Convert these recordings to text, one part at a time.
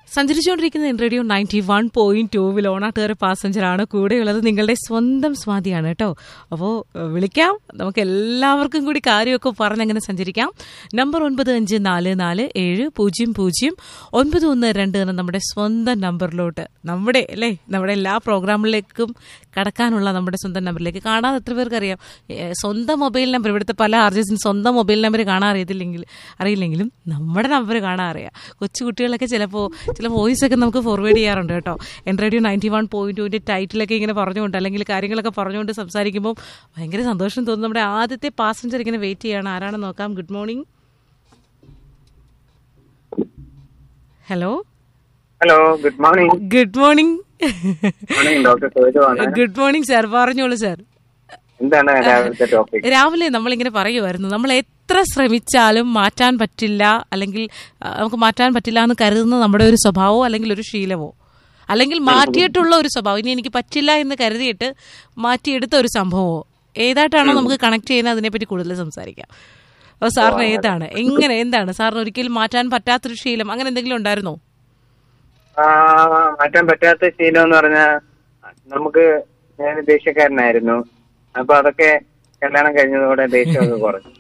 സഞ്ചരിച്ചുകൊണ്ടിരിക്കുന്ന radio ninety one point ടൂവിൽ ഓണാട്ടുകാർ പാസഞ്ചറാണ് കൂടെയുള്ളത് നിങ്ങളുടെ സ്വന്തം സ്വാതിയാണ് കേട്ടോ അപ്പോൾ വിളിക്കാം നമുക്ക് എല്ലാവർക്കും കൂടി കാര്യമൊക്കെ പറഞ്ഞങ്ങനെ സഞ്ചരിക്കാം നമ്പർ ഒൻപത് അഞ്ച് നാല് നാല് ഏഴ് പൂജ്യം പൂജ്യം ഒൻപത് ഒന്ന് രണ്ട് എന്ന നമ്മുടെ സ്വന്തം നമ്പറിലോട്ട് നമ്മുടെ അല്ലേ നമ്മുടെ എല്ലാ പ്രോഗ്രാമിലേക്കും കടക്കാനുള്ള നമ്മുടെ സ്വന്തം നമ്പറിലേക്ക് കാണാതെ എത്ര പേർക്ക് അറിയാം ഏ, സ്വന്തം മൊബൈൽ നമ്പർ ഇവിടുത്തെ പല ആർജസിന് സ്വന്തം മൊബൈൽ നമ്പർ കാണാൻ അറിയത്തില്ലെങ്കിൽ അറിയില്ലെങ്കിലും നമ്മുടെ നമ്പർ കാണാൻ അറിയാം കൊച്ചു കുട്ടികളൊക്കെ ചിലപ്പോൾ ചില വോയിസ് ഒക്കെ നമുക്ക് ഫോർവേഡ് ചെയ്യാറുണ്ട് കേട്ടോ എൻ റേഡിയോ നയൻറ്റി വൺ പോയിന്റ് ടുവിൻ്റെ ടൈറ്റിലൊക്കെ ഇങ്ങനെ പറഞ്ഞുകൊണ്ട് അല്ലെങ്കിൽ കാര്യങ്ങളൊക്കെ പറഞ്ഞുകൊണ്ട് സംസാരിക്കുമ്പോൾ ഭയങ്കര സന്തോഷം തോന്നുന്നു നമ്മുടെ ആദ്യത്തെ പാസഞ്ചർ ഇങ്ങനെ വെയിറ്റ് ചെയ്യാണ് ആരാണെന്ന് നോക്കാം good morning hello hello good morning good morning morning doctor സോജുവാണ് ഗുഡ് മോർണിംഗ് സാർ പറഞ്ഞോളൂ സാർ എന്താണ് രാവിലത്തെ ടോപ്പിക് രാവിലെ നമ്മളിങ്ങനെ പറയുമായിരുന്നു നമ്മൾ എത്ര ശ്രമിച്ചാലും മാറ്റാൻ പറ്റില്ല അല്ലെങ്കിൽ ആ, നമുക്ക് മാറ്റാൻ പറ്റില്ല എന്ന് കരുതുന്ന നമ്മുടെ ഒരു സ്വഭാവമോ അല്ലെങ്കിൽ ഒരു ശീലമോ അല്ലെങ്കിൽ മാറ്റിയിട്ടുള്ള ഒരു സ്വഭാവം ഇനി എനിക്ക് പറ്റില്ല എന്ന് കരുതിയിട്ട് മാറ്റിയെടുത്ത ഒരു സംഭവമോ ഏതായിട്ടാണോ നമുക്ക് കണക്ട് ചെയ്യുന്നത് അതിനെപ്പറ്റി കൂടുതൽ സംസാരിക്കാം അപ്പോൾ സാറിന് ഏതാണ് എങ്ങനെ എന്താണ് സാറിന് ഒരിക്കലും മാറ്റാൻ പറ്റാത്തൊരു ശീലം അങ്ങനെ എന്തെങ്കിലും ഉണ്ടായിരുന്നോ മാറ്റാൻ പറ്റാത്ത ശീലം എന്ന് പറഞ്ഞാൽ നമുക്ക് ഞാൻ ദേഷ്യക്കാരനായിരുന്നു അപ്പൊ അതൊക്കെ കല്യാണം കഴിഞ്ഞതോടെ ദേഷ്യമൊക്കെ കുറഞ്ഞു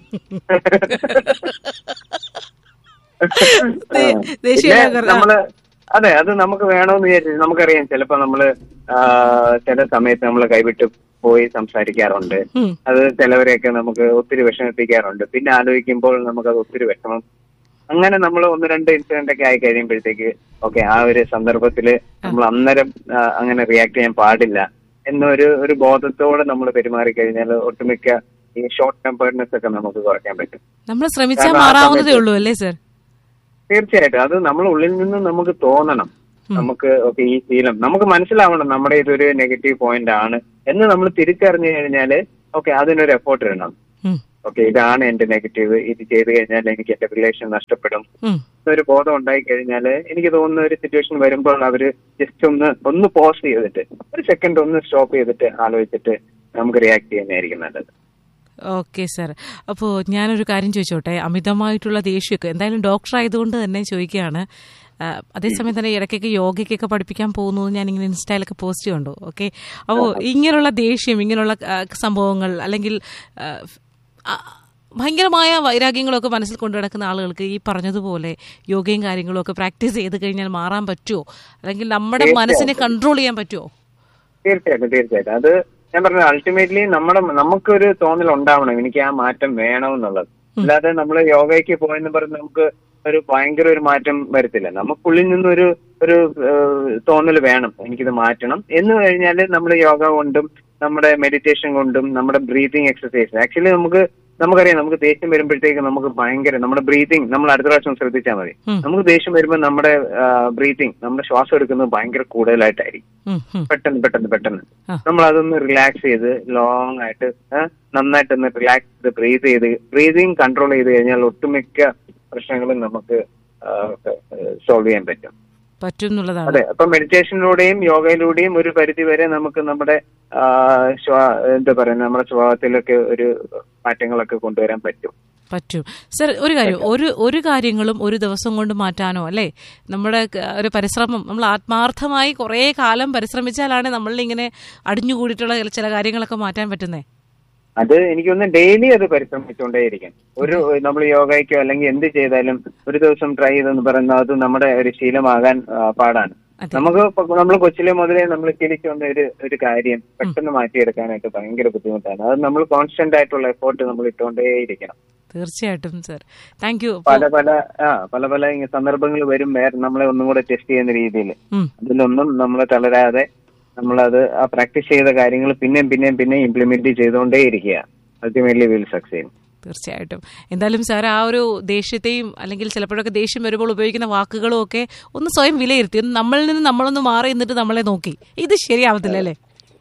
ദേ- ദേഷ്യം പിന്നെ കുറഞ്ഞ- നമ്മള് അതെ അത് നമുക്ക് വേണമെന്ന് വിചാരിച്ചു നമുക്കറിയാം ചിലപ്പോ നമ്മള് ആ, ചില സമയത്ത് നമ്മൾ കൈവിട്ട് പോയി സംസാരിക്കാറുണ്ട് ഉം. അത് ചിലവരെയൊക്കെ നമുക്ക് ഒത്തിരി വിഷമിപ്പിക്കാറുണ്ട് പിന്നെ ആലോചിക്കുമ്പോൾ നമുക്കത് ഒത്തിരി വിഷമം അങ്ങനെ നമ്മൾ ഒന്ന് രണ്ട് ഇൻസിഡന്റ് ഒക്കെ ആയി കഴിയുമ്പോഴത്തേക്ക് ഓക്കെ ആ ഒരു സന്ദർഭത്തില് നമ്മൾ അന്നേരം ആ, അങ്ങനെ റിയാക്ട് ചെയ്യാൻ പാടില്ല എന്നൊരു ഒരു ബോധത്തോടെ നമ്മൾ പെരുമാറി കഴിഞ്ഞാൽ ഒട്ടുമിക്ക ഈ ഷോർട്ട് ടെമ്പേർഡ്നെസ് ഒക്കെ നമുക്ക് കുറയ്ക്കാൻ പറ്റും നമ്മൾ ശ്രമിച്ചാൽ കാരണം ആ മാറാവുന്നതേ സമയത്ത് ഉള്ളൂ അല്ലേ സർ തീർച്ചയായിട്ടും അത് നമ്മൾ ഉള്ളിൽ നിന്ന് നമുക്ക് തോന്നണം നമുക്ക് ഓക്കെ ഈ ശീലം നമുക്ക് മനസ്സിലാവണം നമ്മുടെ ഇതൊരു നെഗറ്റീവ് പോയിന്റ് ആണ് എന്ന് നമ്മൾ തിരിച്ചറിഞ്ഞു കഴിഞ്ഞാൽ ഓക്കെ അതിനൊരു എഫോർട്ട് ഇടണം ഉം. ഓക്കെ ഇതാണ് എന്റെ നെഗറ്റീവ് ഇത് ചെയ്ത് കഴിഞ്ഞാൽ എനിക്ക് എന്റെ റിലേഷൻ നഷ്ടപ്പെടും ഉം. ഒരു ബോധം ഉണ്ടായി കഴിഞ്ഞാൽ എനിക്ക് തോന്നുന്ന ഒരു സിറ്റുവേഷൻ വരുമ്പോൾ അവര് ജസ്റ്റ് ഒന്ന് ഒന്ന് പോസ് ചെയ്തിട്ട് ഒരു സെക്കൻഡ് ഒന്ന് സ്റ്റോപ്പ് ചെയ്തിട്ട് ആലോചിച്ചിട്ട് നമുക്ക് റിയാക്ട് ചെയ്യുന്നതായിരിക്കും നല്ലത് ഓക്കെ സർ അപ്പോൾ ഞാനൊരു കാര്യം ചോദിച്ചോട്ടെ അമിതമായിട്ടുള്ള ദേഷ്യമൊക്കെ എന്തായാലും ഡോക്ടർ ആയതുകൊണ്ട് തന്നെ ചോദിക്കുകയാണ് ആ, അതേസമയം തന്നെ ഇടയ്ക്കൊക്കെ യോഗയ്ക്കൊക്കെ പഠിപ്പിക്കാൻ പോകുന്നു ഞാൻ ഇങ്ങനെ ഇൻസ്റ്റയിലൊക്കെ പോസ്റ്റ് കണ്ടു ഓക്കെ അപ്പോൾ ഇങ്ങനെയുള്ള ദേഷ്യം ഇങ്ങനെയുള്ള ആ, സംഭവങ്ങൾ അല്ലെങ്കിൽ ആ, ആ, ഭയങ്കരമായ വൈരാഗ്യങ്ങളൊക്കെ മനസ്സിൽ കൊണ്ടു നടക്കുന്ന ആളുകൾക്ക് ഈ പറഞ്ഞതുപോലെ യോഗയും കാര്യങ്ങളും ഒക്കെ പ്രാക്ടീസ് ചെയ്ത് കഴിഞ്ഞാൽ മാറാൻ പറ്റുമോ അല്ലെങ്കിൽ നമ്മുടെ മനസ്സിനെ കൺട്രോൾ ചെയ്യാൻ പറ്റുമോ തീർച്ചയായിട്ടും തീർച്ചയായിട്ടും അത് ഞാൻ പറഞ്ഞത് അൾട്ടിമേറ്റ്ലി നമ്മുടെ നമുക്കൊരു തോന്നൽ ഉണ്ടാവണം എനിക്ക് ആ മാറ്റം വേണമെന്നുള്ളത് അല്ലാതെ നമ്മൾ യോഗയ്ക്ക് പോയെന്ന് പറഞ്ഞ് നമുക്ക് ഒരു ഭയങ്കര ഒരു മാറ്റം വരത്തില്ല നമുക്കുള്ളിൽ നിന്നൊരു ഒരു തോന്നൽ വേണം എനിക്കിത് മാറ്റണം എന്ന് കഴിഞ്ഞാൽ നമ്മൾ യോഗ കൊണ്ടും നമ്മുടെ മെഡിറ്റേഷൻ കൊണ്ടും നമ്മുടെ ബ്രീതിങ് എക്സസൈസ് ആക്ച്വലി നമുക്ക് നമുക്കറിയാം നമുക്ക് ദേഷ്യം വരുമ്പോഴത്തേക്ക് നമുക്ക് ഭയങ്കര നമ്മുടെ ബ്രീതിങ് നമ്മൾ അടുത്ത പ്രാവശ്യം ശ്രദ്ധിച്ചാൽ മതി ഉം. നമുക്ക് ദേഷ്യം വരുമ്പോൾ നമ്മുടെ ബ്രീതിങ് നമ്മുടെ ശ്വാസം എടുക്കുന്നത് ഭയങ്കര കൂടുതലായിട്ടായിരിക്കും ഉം, ഉം. പെട്ടെന്ന് പെട്ടെന്ന് പെട്ടെന്ന് ആ. നമ്മൾ അതൊന്ന് റിലാക്സ് ചെയ്ത് ലോങ് ആയിട്ട് ഏ, നന്നായിട്ടൊന്ന് റിലാക്സ് ചെയ്ത് ബ്രീത് ചെയ്ത് ബ്രീതിങ് കൺട്രോൾ ചെയ്ത് കഴിഞ്ഞാൽ ഒട്ടുമിക്ക പ്രശ്നങ്ങളും നമുക്ക് സോൾവ് ചെയ്യാൻ പറ്റും പറ്റും എന്നുള്ളതാണ് അതെ അപ്പൊ മെഡിറ്റേഷനിലൂടെയും യോഗയിലൂടെയും ഒരു പരിധി വരെ നമുക്ക് നമ്മുടെ ആ, ശ്വാ- എന്താ പറയുക നമ്മുടെ സ്വഭാവത്തിലൊക്കെ ഒരു മാറ്റങ്ങളൊക്കെ കൊണ്ടുവരാൻ പറ്റും പറ്റും സർ ഒരു കാര്യം ഒരു ഒരു കാര്യങ്ങളും ഒരു ദിവസം കൊണ്ട് മാറ്റാനോ അല്ലേ നമ്മുടെ ക- ഒരു പരിശ്രമം നമ്മൾ ആത്മാർത്ഥമായി കുറേ കാലം പരിശ്രമിച്ചാലാണ് നമ്മളിൽ ഇങ്ങനെ അടിഞ്ഞുകൂടിയിട്ടുള്ള ചില കാര്യങ്ങളൊക്കെ മാറ്റാൻ പറ്റുന്നേ അത് എനിക്കൊന്ന് ഡെയിലി അത് പരിശ്രമിച്ചുകൊണ്ടേയിരിക്കും ഒരു നമ്മൾ യോഗയ്ക്കോ അല്ലെങ്കിൽ എന്ത് ചെയ്താലും ഒരു ദിവസം ട്രൈ ചെയ്തെന്ന് പറയുന്നത് അത് നമ്മുടെ ഒരു ശീലമാകാൻ ആ, പാടാണ് അതെ. നമുക്ക് നമ്മൾ കൊച്ചിലെ മുതലേ നമ്മൾ ശീലിച്ചു വന്ന ഒരു ഒരു കാര്യം പെട്ടെന്ന് മാറ്റിയെടുക്കാനായിട്ട് ഭയങ്കര ബുദ്ധിമുട്ടാണ് അത് നമ്മൾ കോൺസ്റ്റന്റ് ആയിട്ടുള്ള എഫോർട്ട് നമ്മൾ ഇട്ടുകൊണ്ടേയിരിക്കണം തീർച്ചയായിട്ടും സർ താങ്ക് യു പല പല ആ പല പല ഇങ്ങ- സന്ദർഭങ്ങൾ വരും വേറെ നമ്മളെ ഒന്നും കൂടെ ടെസ്റ്റ് ചെയ്യുന്ന രീതിയിൽ അതിലൊന്നും നമ്മൾ തളരാതെ നമ്മളത് ആ പ്രാക്ടീസ് ചെയ്ത കാര്യങ്ങൾ പിന്നെയും പിന്നെയും പിന്നെയും ഇംപ്ലിമെന്റ് ചെയ്തുകൊണ്ടേ ഇരിക്കുക അൾട്ടിമേറ്റ്ലി വിൽ സക്സീഡ് തീർച്ചയായിട്ടും എന്തായാലും സാർ ആ ഒരു ദേഷ്യത്തെയും അല്ലെങ്കിൽ ചിലപ്പോഴൊക്കെ ദേഷ്യം വരുമ്പോൾ ഉപയോഗിക്കുന്ന വാക്കുകളും ഒക്കെ ഒന്ന് സ്വയം വിലയിരുത്തി ഒന്ന് നമ്മളിൽ നിന്ന് നമ്മളൊന്ന് മാറി നിന്നിട്ട് നമ്മളെ നോക്കി ഇത് ശരിയാവത്തില്ല അല്ലേ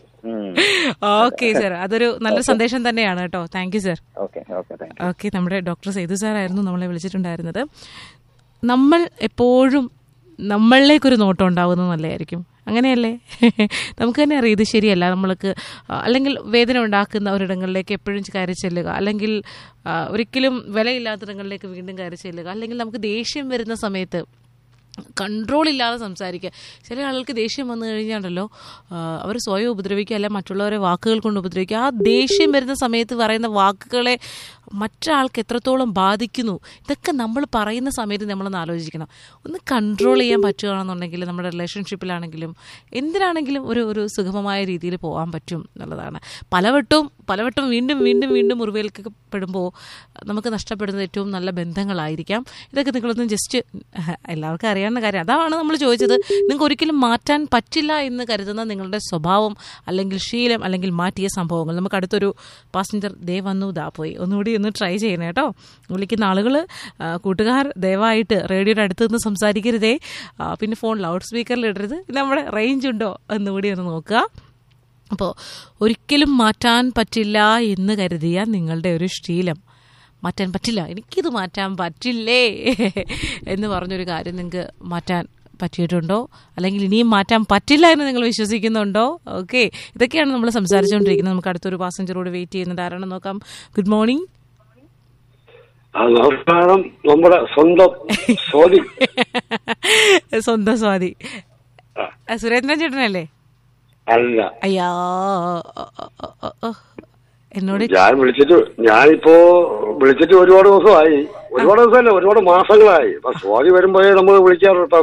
ഓക്കെ സർ അതൊരു നല്ല സന്ദേശം തന്നെയാണ് കേട്ടോ thank you sir okay okay thank okay നമ്മുടെ ഡോക്ടർ സേതു സാറായിരുന്നു നമ്മളെ വിളിച്ചിട്ടുണ്ടായിരുന്നത് നമ്മൾ എപ്പോഴും നമ്മളിലേക്കൊരു നോട്ടം ഉണ്ടാവുന്നത് നല്ലതായിരിക്കും അങ്ങനെയല്ലേ നമുക്ക് തന്നെ അറിയാം ഇത് ശരിയല്ല നമ്മൾക്ക് ആ, അല്ലെങ്കിൽ വേദന ഉണ്ടാക്കുന്ന ഒരിടങ്ങളിലേക്ക് എപ്പോഴും കയറി ചെല്ലുക അല്ലെങ്കിൽ ആ, ഒരിക്കലും വിലയില്ലാത്തിടങ്ങളിലേക്ക് വീണ്ടും കയറി ചെല്ലുക അല്ലെങ്കിൽ നമുക്ക് ദേഷ്യം വരുന്ന സമയത്ത് കൺട്രോൾ ഇല്ലാതെ സംസാരിക്കുക ചില ആളുകൾക്ക് ദേഷ്യം വന്നു കഴിഞ്ഞാണ്ടല്ലോ അവർ സ്വയം ഉപദ്രവിക്കുക അല്ല മറ്റുള്ളവരെ വാക്കുകൾ കൊണ്ട് ഉപദ്രവിക്കുക ആ ദേഷ്യം വരുന്ന സമയത്ത് പറയുന്ന വാക്കുകളെ മറ്റൊരാൾക്ക് എത്രത്തോളം ബാധിക്കുന്നു ഇതൊക്കെ നമ്മൾ പറയുന്ന സമയത്ത് നമ്മളൊന്ന് ആലോചിക്കണം ഒന്ന് കൺട്രോൾ ചെയ്യാൻ പറ്റുകയാണെന്നുണ്ടെങ്കിൽ നമ്മുടെ റിലേഷൻഷിപ്പിലാണെങ്കിലും എന്തിനാണെങ്കിലും ഒരു ഒരു സുഗമമായ രീതിയിൽ പോകാൻ പറ്റും എന്നുള്ളതാണ് പലവട്ടവും പലവട്ടം വീണ്ടും വീണ്ടും വീണ്ടും മുറിവേൽക്കപ്പെടുമ്പോൾ നമുക്ക് നഷ്ടപ്പെടുന്നത് ഏറ്റവും നല്ല ബന്ധങ്ങളായിരിക്കാം ഇതൊക്കെ നിങ്ങളൊന്ന് ജസ്റ്റ് എല്ലാവർക്കും അറിയാവുന്ന കാര്യം അതാണ് നമ്മൾ ചോദിച്ചത് നിങ്ങൾക്ക് ഒരിക്കലും മാറ്റാൻ പറ്റില്ല എന്ന് കരുതുന്ന നിങ്ങളുടെ സ്വഭാവം അല്ലെങ്കിൽ ശീലം അല്ലെങ്കിൽ മാറ്റിയ സംഭവങ്ങൾ നമുക്ക് അടുത്തൊരു പാസഞ്ചർ ദേ വന്നു ദാ പോയി ഒന്നുകൂടി ഒന്ന് ട്രൈ ചെയ്യണേ കേട്ടോ വിളിക്കുന്ന ആളുകൾ കൂട്ടുകാർ ദയവായിട്ട് റേഡിയോയുടെ അടുത്ത് നിന്ന് സംസാരിക്കരുതേ ആ, പിന്നെ ഫോൺ ലൗഡ് സ്പീക്കറിൽ ഇടരുത് നമ്മുടെ റേഞ്ച് ഉണ്ടോ എന്നുകൂടി ഒന്ന് നോക്കുക അപ്പോൾ ഒരിക്കലും മാറ്റാൻ പറ്റില്ല എന്ന് കരുതിയ നിങ്ങളുടെ ഒരു ശീലം മാറ്റാൻ പറ്റില്ല എനിക്കിത് മാറ്റാൻ പറ്റില്ലേ എന്ന് പറഞ്ഞൊരു കാര്യം നിങ്ങൾക്ക് മാറ്റാൻ പറ്റിയിട്ടുണ്ടോ അല്ലെങ്കിൽ ഇനിയും മാറ്റാൻ പറ്റില്ല എന്ന് നിങ്ങൾ വിശ്വസിക്കുന്നുണ്ടോ ഓക്കെ ഇതൊക്കെയാണ് നമ്മൾ സംസാരിച്ചുകൊണ്ടിരിക്കുന്നത് നമുക്ക് അടുത്തൊരു പാസഞ്ചറോട് വെയിറ്റ് ചെയ്യുന്നത് ആരാണെന്ന് നോക്കാം ഗുഡ് മോർണിംഗ് ആ നമസ്കാരം നമ്മുടെ സ്വന്തം സോദി സ്വന്തം സ്വാതി ആ, സുരേന്ദ്രൻ ചേട്ടനല്ലേ അല്ല അയ്യാ ഓ, ഓ, ഓ, ഓ, ഓ. എന്നോട് ഞാൻ വിളിച്ചിട്ട് ഞാനിപ്പോ വിളിച്ചിട്ട് ഒരുപാട് ദിവസമായി ഒരുപാട് ദിവസമല്ല ഒരുപാട് മാസങ്ങളായി അപ്പൊ സ്വാതി വരുമ്പോഴേ നമ്മൾ വിളിക്കാറുണ്ട് ഇപ്പം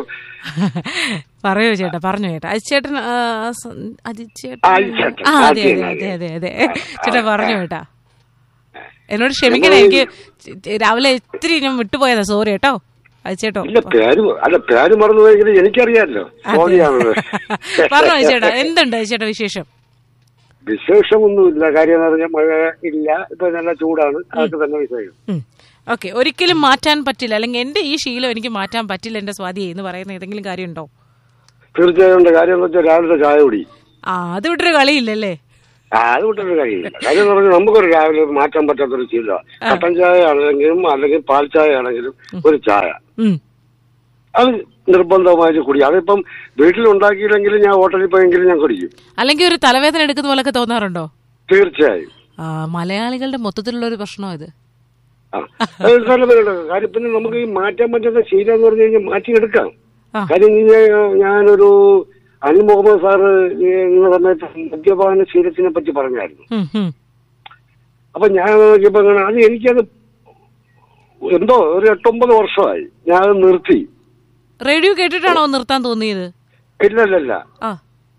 പറയൂ ചേട്ടാ പറഞ്ഞു ചേട്ടാ അജിച്ചേട്ടൻ ആ, സ- അജിച്ചേട്ടൻ ആ, അജിച്ചേട്ടൻ. ആ അതെ അതെ, അതെ അതെ. അതെ അതെ അതെ ചേട്ടാ പറഞ്ഞു ചേട്ടാ എന്നോട് ക്ഷമിക്കണേ എനിക്ക് ചെ- രാവിലെ ഇത്തിരി ഞാൻ വിട്ടുപോയതാ സോറി കേട്ടോ അജിച്ചേട്ടോ ഇല്ല പേര് അല്ല പേര് മറന്നു പോയെങ്കിൽ എനിക്കറിയാമല്ലോ സ്വാതിയാണെന്ന് പറഞ്ഞു അജിച്ചേട്ടാ എന്തുണ്ട് അജിച്ചേട്ടാ വിശേഷം വിശേഷമൊന്നുമില്ല കാര്യം എന്ന് പറഞ്ഞാൽ മഴ ഇല്ല ഇപ്പൊ നല്ല ചൂടാണ് അതൊക്കെ തന്നെ വിശേഷം ഓക്കെ ഒരിക്കലും മാറ്റാൻ പറ്റില്ല അല്ലെങ്കിൽ എന്റെ ഈ ശീലം എനിക്ക് മാറ്റാൻ പറ്റില്ല എന്റെ സ്വാതിയെ എന്ന് പറയുന്ന ഏതെങ്കിലും കാര്യമുണ്ടോ തീർച്ചയായും ഉണ്ട് കാര്യം എന്ന് വെച്ചാൽ രാവിലത്തെ ചായ കുടി ആ അത് വിട്ടൊരു കളിയില്ലല്ലേ ആ അത് വിട്ടൊരു കാര്യമില്ല കാര്യം എന്ന് പറഞ്ഞാൽ നമുക്കൊരു രാവിലെ മാറ്റാൻ പറ്റാത്തൊരു ശീലമാണ് കട്ടൻ ചായ ആണെങ്കിലും അല്ലെങ്കിൽ പാൽ ചായ ആണെങ്കിലും ഒരു ചായ ഉം അത് നിർബന്ധമായിട്ട് കുടി അതിപ്പം വീട്ടിലുണ്ടാക്കിയില്ലെങ്കിലും ഞാൻ ഹോട്ടലിൽ പോയെങ്കിലും ഞാൻ കുടിക്കും അല്ലെങ്കിൽ ഒരു തലവേദന എടുക്കുന്ന പോലൊക്കെ തോന്നാറുണ്ടോ തീർച്ചയായും ആ മലയാളികളുടെ മൊത്തത്തിലുള്ള ഒരു പ്രശ്നം ഇത് ആ അത് നല്ലതാണ്. കാര്യം പിന്നെ നമുക്ക് ഈ മാറ്റാൻ പറ്റുന്ന ശീലം എന്ന് പറഞ്ഞു കഴിഞ്ഞാൽ മാറ്റിയെടുക്കാം ആ. കാര്യം എന്ന് കഴിഞ്ഞാൽ ഞാനൊരു അനിൽ മുഹമ്മദ് സാറ് എന്ന സമയത്ത് മദ്യപാന ശീലത്തിനെ പറ്റി പറഞ്ഞായിരുന്നു ഉം, ഉം. അപ്പൊ ഞാൻ നോക്കിയപ്പോ ഇങ്ങനെ അത് എനിക്കത് എന്തോ ഒരു എട്ടൊമ്പത് വർഷമായി ഞാൻ അത് നിർത്തി റേഡിയോ കേട്ടിട്ടാണോ നിർത്താൻ തോന്നിയത് ഇല്ല ഇല്ല ഇല്ല ആ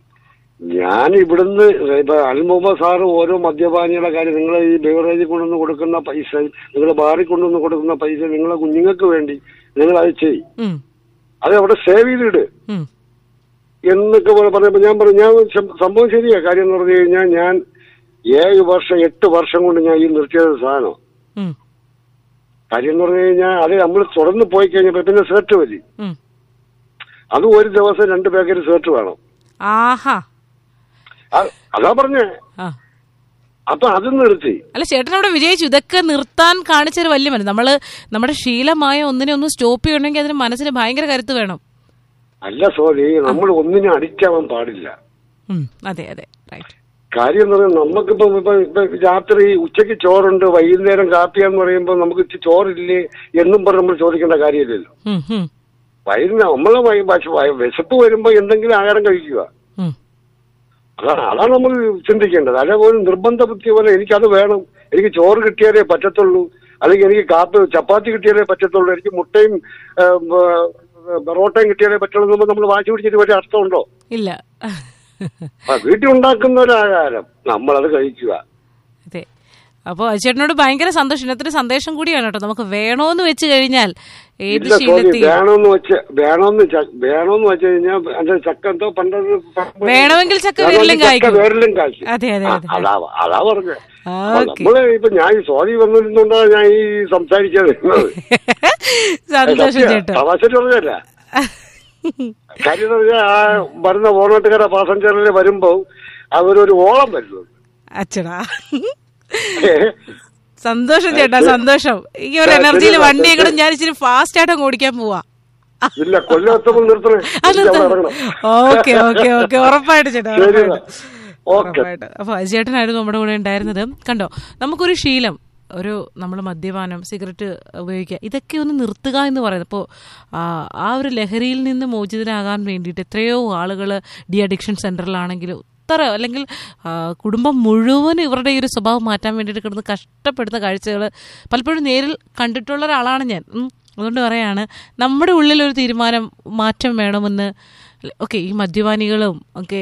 ഞാൻ ഇവിടുന്ന് ഇപ്പൊ അൽ മുഹമ്മദ് സാറ് ഓരോ മദ്യപാനികളുടെ കാര്യം നിങ്ങൾ ഈ ബിവറേജിൽ കൊണ്ടുവന്ന് കൊടുക്കുന്ന പൈസ നിങ്ങൾ ബാറിൽ കൊണ്ടുവന്ന് കൊടുക്കുന്ന പൈസ നിങ്ങളെ കുഞ്ഞുങ്ങൾക്ക് വേണ്ടി നിങ്ങൾ അത് ചെയ് ഉം, അത് അവിടെ സേവ് ചെയ്തിട് ഉം, എന്നൊക്കെ പറ- പറഞ്ഞപ്പോ ഞാൻ പറഞ്ഞു ഞാൻ സം- സംഭവം ശരിയാ കാര്യം എന്ന് പറഞ്ഞു കഴിഞ്ഞാൽ ഞാൻ ഏഴ് വർഷം എട്ട് വർഷം കൊണ്ട് ഞാൻ ഈ നിർത്തിയത് സാധനം ഉം, കാര്യം എന്ന് പറഞ്ഞു കഴിഞ്ഞാൽ അത് നമ്മൾ തുടർന്ന് പോയി കഴിഞ്ഞപ്പോ പിന്നെ സേർട്ട് മതി ഉം. അത് ഒരു ദിവസം രണ്ട് പാക്കറ്റ് സേർട്ട് വേണം ആഹാ ആ- അതാ പറഞ്ഞേ ആ അപ്പൊ അത് നിർത്തി അല്ല ചേട്ടൻ അവിടെ വിജയിച്ചു ഇതൊക്കെ നിർത്താൻ കാണിച്ചൊരു വലിയ മനസ്സ് നമ്മള് നമ്മുടെ ശീലമായ ഒന്നിനെ ഒന്ന് സ്റ്റോപ്പ് ചെയ്യണമെങ്കിൽ അതിന് മനസ്സിന് ഭയങ്കര കരുത്ത് വേണം അല്ല സോറി നമ്മൾ ഒന്നിനും അഡിക്റ്റ് ആവാൻ പാടില്ല ഉം, അതെ അതെ റൈറ്റ് കാര്യം എന്ന് പറഞ്ഞാൽ നമുക്കിപ്പോ ഇപ്പൊ ഇപ്പൊ രാത്രി ഉച്ചയ്ക്ക് ചോറുണ്ട് വൈകുന്നേരം കാപ്പിയാന്ന് പറയുമ്പോൾ നമുക്ക് ഇച്ചിരി ചോറില്ലേ എന്നും പറഞ്ഞ് നമ്മൾ ചോദിക്കേണ്ട കാര്യമില്ലല്ലോ ഉം, ഉം, വൈകുന്നേരം നമ്മളെ വയ- വശ- വയ- വിശപ്പ് വരുമ്പോ എന്തെങ്കിലും ആഹാരം കഴിക്കുക ഉം. അതാണ് അതാണ് നമ്മൾ ചിന്തിക്കേണ്ടത് അതേപോലെ നിർബന്ധ ബുദ്ധി പോലെ എനിക്കത് വേണം എനിക്ക് ചോറ് കിട്ടിയാലേ പറ്റത്തുള്ളൂ അല്ലെങ്കിൽ എനിക്ക് കാപ്പി ചപ്പാത്തി കിട്ടിയാലേ പറ്റത്തുള്ളൂ എനിക്ക് മുട്ടയും ഏ, ബ- പൊറോട്ടയും കിട്ടിയാലേ പറ്റുള്ളൂ എന്ന് നമ്മൾ വാശി പിടിച്ചിട്ട് വലിയ അർത്ഥമുണ്ടോ ഇല്ല ആ, വീട്ടിൽ ഉണ്ടാക്കുന്ന ഒരു ആഹാരം നമ്മളത് കഴിക്കുക അതെ അപ്പോൾ ചേട്ടനോട് ഭയങ്കര സന്തോഷം ഇന്നത്തെ സന്ദേശം കൂടിയാണ് കേട്ടോ നമുക്ക് വേണോന്ന് വെച്ച് കഴിഞ്ഞാൽ ഏത് ഇല്ല സോറി ശീലത്തിൽ വേണമെന്ന് വെച്ച് വേണമെന്ന് ച- വേണമെന്ന് വെച്ച് കഴിഞ്ഞാൽ എന്റെ ചക്ക എന്തോ പണ്ടൊരു വേണമെങ്കിൽ ചക്ക വേണമെങ്കിൽ വേരിലും ചക്ക കായ്ക്കും. വേരിലും കായ്ക്കും അതെ, അതെ, ആ, അതെ. അതാ അതാ പറഞ്ഞത് ആ, അപ്പൊ ഓക്കേ. നമ്മള് ഇപ്പൊ ഞാൻ ഈ സ്വാതി വന്നിരുന്നോണ്ടാണ് ഞാൻ ഈ സംസാരിച്ചത് സന്തോഷം ചേട്ടാ തമാശ പറഞ്ഞല്ല കാര്യം എന്ന് പറഞ്ഞാൽ ആ വരുന്ന ഓണോട്ടുകാര പാസഞ്ചറിൽ വരുമ്പോ അവരൊരു ഓളം വരുന്നു അച്ചടാ സന്തോഷം ചേട്ടാ സന്തോഷം ഈ ഒരു ശരി, എനർജിയിൽ ശരി, വണ്ടിയെ കൂടെ ശരി. ഞാൻ ഇച്ചിരി ഫാസ്റ്റ് ആയിട്ട് അങ്ങ് ഓടിക്കാൻ പോവാ ഇല്ല കൊല്ലത്തപ്പോൾ നിർത്തണേ എനിക്ക് അവിടെ ഇറങ്ങണം ഓക്കെ ഓക്കെ ഓക്കെ ഉറപ്പായിട്ട് ചേട്ടാ ശരി ഉറപ്പായിട്ട്. ഓക്കെ ഉറപ്പായിട്ട് അപ്പൊ അജേട്ടനായിരുന്നു നമ്മുടെ കൂടെ ഉണ്ടായിരുന്നത് കണ്ടോ നമുക്കൊരു ശീലം ഒരു നമ്മൾ മദ്യപാനം സിഗരറ്റ് ഉപയോഗിക്കുക ഇതൊക്കെ ഒന്ന് നിർത്തുക എന്ന് പറയുന്നത് ഇപ്പോൾ ആ ഒരു ലഹരിയിൽ നിന്ന് മോചിതരാകാൻ വേണ്ടിയിട്ട് എത്രയോ ആളുകൾ ഡി അഡിക്ഷൻ സെൻറ്ററിലാണെങ്കിലും എത്ര അല്ലെങ്കിൽ ആ, കുടുംബം മുഴുവൻ ഇവരുടെ ഈ ഒരു സ്വഭാവം മാറ്റാൻ വേണ്ടിയിട്ട് കിടന്ന് കഷ്ടപ്പെടുന്ന കാഴ്ചകൾ പലപ്പോഴും നേരിൽ കണ്ടിട്ടുള്ള ഒരാളാണ് ഞാൻ ഉം. അതുകൊണ്ട് പറയാണ് നമ്മുടെ ഉള്ളിലൊരു തീരുമാനം മാറ്റം വേണമെന്ന് ഓക്കെ ഈ മദ്യപാനികളും ഒക്കെ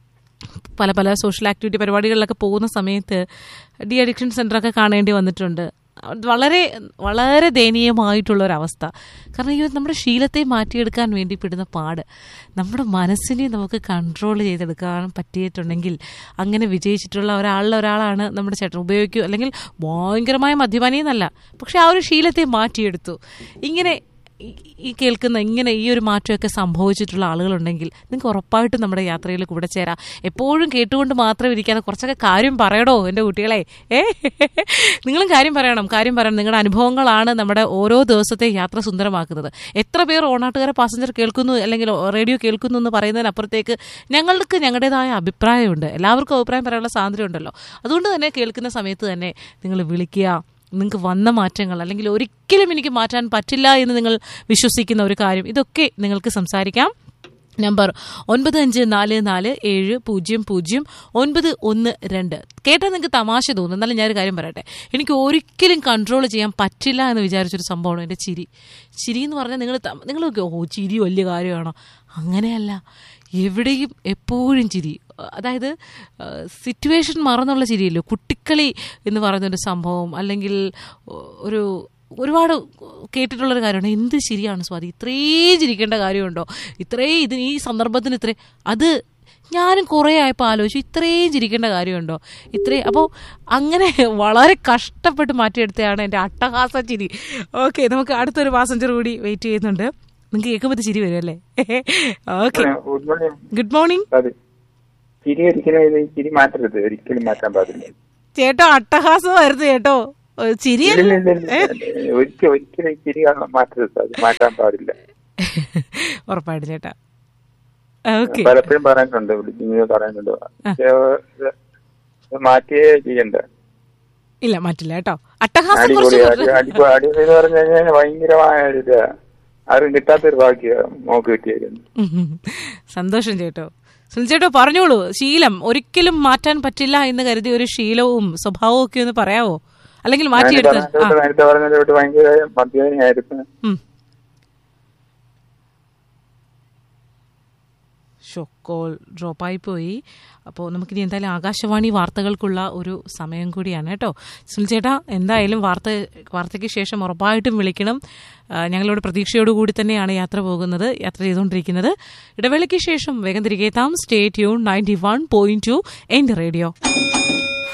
പല പല സോഷ്യൽ ആക്ടിവിറ്റി പരിപാടികളിലൊക്കെ പോകുന്ന സമയത്ത് ഡി അഡിക്ഷൻ സെൻ്ററൊക്കെ കാണേണ്ടി വന്നിട്ടുണ്ട് അത് വളരെ വളരെ ദയനീയമായിട്ടുള്ള ഒരവസ്ഥ കാരണം ഈ നമ്മുടെ ശീലത്തെ മാറ്റിയെടുക്കാൻ വേണ്ടി പെടുന്ന പാട് നമ്മുടെ മനസ്സിനെ നമുക്ക് കൺട്രോൾ ചെയ്തെടുക്കാൻ പറ്റിയിട്ടുണ്ടെങ്കിൽ അങ്ങനെ വിജയിച്ചിട്ടുള്ള ഒരാളിൽ ഒരാളാണ് നമ്മുടെ ചേട്ടൻ ഉപയോഗിക്കൂ അല്ലെങ്കിൽ ഭയങ്കരമായ മദ്യപാനിയെന്നല്ല പക്ഷെ ആ ഒരു ശീലത്തെ മാറ്റിയെടുത്തു ഇങ്ങനെ ഈ- ഈ കേൾക്കുന്ന ഇങ്ങനെ ഈ ഒരു മാറ്റമൊക്കെ സംഭവിച്ചിട്ടുള്ള ആളുകളുണ്ടെങ്കിൽ നിങ്ങൾക്ക് ഉറപ്പായിട്ടും നമ്മുടെ യാത്രയിൽ കൂടെ ചേരാം എപ്പോഴും കേട്ടുകൊണ്ട് മാത്രം ഇരിക്കാതെ കുറച്ചൊക്കെ കാര്യം പറയടോ എൻ്റെ കുട്ടികളെ ഏ നിങ്ങളും കാര്യം പറയണം കാര്യം പറയണം നിങ്ങളുടെ അനുഭവങ്ങളാണ് നമ്മുടെ ഓരോ ദിവസത്തെ യാത്ര സുന്ദരമാക്കുന്നത് എത്ര പേർ ഓണാട്ടുകാരെ പാസഞ്ചർ കേൾക്കുന്നു അല്ലെങ്കിൽ റേഡിയോ കേൾക്കുന്നു എന്ന് പറയുന്നതിനപ്പുറത്തേക്ക് ഞങ്ങൾക്ക് ഞങ്ങളുടേതായ അഭിപ്രായമുണ്ട് എല്ലാവർക്കും അഭിപ്രായം പറയാനുള്ള സ്വാതന്ത്ര്യം ഉണ്ടല്ലോ അതുകൊണ്ട് തന്നെ കേൾക്കുന്ന സമയത്ത് തന്നെ നിങ്ങൾ വിളിക്കുക നിങ്ങൾക്ക് വന്ന മാറ്റങ്ങൾ അല്ലെങ്കിൽ ഒരിക്കലും എനിക്ക് മാറ്റാൻ പറ്റില്ല എന്ന് നിങ്ങൾ വിശ്വസിക്കുന്ന ഒരു കാര്യം ഇതൊക്കെ നിങ്ങൾക്ക് സംസാരിക്കാം നമ്പർ ഒൻപത് അഞ്ച് നാല് നാല് ഏഴ് പൂജ്യം പൂജ്യം ഒൻപത് ഒന്ന് രണ്ട് കേട്ടാൽ നിങ്ങൾക്ക് തമാശ തോന്നും എന്നാലും ഞാനൊരു കാര്യം പറയട്ടെ എനിക്ക് ഒരിക്കലും കൺട്രോൾ ചെയ്യാൻ പറ്റില്ല എന്ന് വിചാരിച്ചൊരു സംഭവമാണ് എൻ്റെ ചിരി ചിരി എന്ന് പറഞ്ഞാൽ നിങ്ങൾ നിങ്ങൾ നോക്കിയോ, ഓ ചിരി വലിയ കാര്യമാണോ അങ്ങനെയല്ല എവിടെയും എപ്പോഴും ചിരി അതായത് സിറ്റുവേഷൻ മറന്നുള്ള ചിരിയല്ലോ കുട്ടിക്കളി എന്ന് പറയുന്നൊരു സംഭവം അല്ലെങ്കിൽ ഒരു ഒരുപാട് കേട്ടിട്ടുള്ളൊരു കാര്യമാണ് എന്ത് ശരിയാണ് സ്വാതി ഇത്രയും ചിരിക്കേണ്ട കാര്യമുണ്ടോ ഇത്രയും ഇതിന് ഈ സന്ദർഭത്തിന് ഇത്രയും അത് ഞാനും കുറേ ആയപ്പോൾ ആലോചിച്ചു ഇത്രയും ചിരിക്കേണ്ട കാര്യമുണ്ടോ ഇത്രയും അപ്പോൾ അങ്ങനെ വളരെ കഷ്ടപ്പെട്ട് മാറ്റിയെടുത്തതാണ് എൻ്റെ അട്ടഹാസ ചിരി ഓക്കെ നമുക്ക് അടുത്തൊരു പാസഞ്ചർ കൂടി വെയിറ്റ് ചെയ്യുന്നുണ്ട് നിങ്ങൾക്ക് കേൾക്കുമ്പോൾ ഇത് ചിരി വരും അല്ലേ okay good morning good morning അതെ ചിരി ഒരിക്കലും ഇത് ചിരി മാറ്റരുത് ഒരിക്കലും മാറ്റാൻ പാടില്ല ചേട്ടോ അട്ടഹാസമായിരുന്നു ചേട്ടോ ഏഹ് ചിരിയല്ല ഇല്ല, ഇല്ല, ഇല്ല, ഇല്ല. ഒരിക്കലും ഒരിക്കലും ഈ ചിരി മാറ്റരുത് അത് മാറ്റാൻ പാടില്ല ഉറപ്പായിട്ടും ചേട്ടാ ഓക്കെ പലപ്പോഴും പറയാനുണ്ട് വിളിക്കുന്നത് പറയാനുണ്ട് പക്ഷേ, ഇത് മാറ്റിയേ ചെയ്യണ്ട ഇല്ല മാറ്റില്ല കേട്ടോ അട്ടഹാസം അടിപൊളി കുറച്ച് അടി അടിപൊളി അടിപൊളി എന്ന് പറഞ്ഞു കഴിഞ്ഞാൽ ഭയങ്കരമായ ഒരു ഇതാ ആരും കിട്ടാത്തൊരു ഭാഗ്യം മോക്ക് കിട്ടിയേക്കുന്നു ഉം ഉം. സന്തോഷം ചേട്ടോ സുനിൽ ചേട്ടോ പറഞ്ഞോളൂ ശീലം ഒരിക്കലും മാറ്റാൻ പറ്റില്ല എന്ന് കരുതി ഒരു ശീലവും സ്വഭാവവും ഒക്കെ ഒന്ന് പറയാവോ അല്ലെങ്കിൽ മാറ്റിയെടുത്ത ആ പറഞ്ഞത് നേരത്തെ പറഞ്ഞത് ഭയങ്കര മദ്യപാനിയായിരുന്നു ഉം. ഷോ കോൾ ഡ്രോപ്പായി പോയി അപ്പോൾ നമുക്കിനി എന്തായാലും ആകാശവാണി വാർത്തകൾക്കുള്ള ഒരു സമയം കൂടിയാണ് കേട്ടോ സുനിൽ ചേട്ടാ എന്തായാലും വാർത്ത വാർത്തയ്ക്ക് ശേഷം ഉറപ്പായിട്ടും വിളിക്കണം ആ, ഞങ്ങളോട് പ്രതീക്ഷയോടുകൂടി തന്നെയാണ് യാത്ര പോകുന്നത് യാത്ര ചെയ്തുകൊണ്ടിരിക്കുന്നത് ഇടവേളയ്ക്ക് ശേഷം വേഗം തിരികെ എത്താം stay tune ninety one point two എൻ്റെ റേഡിയോ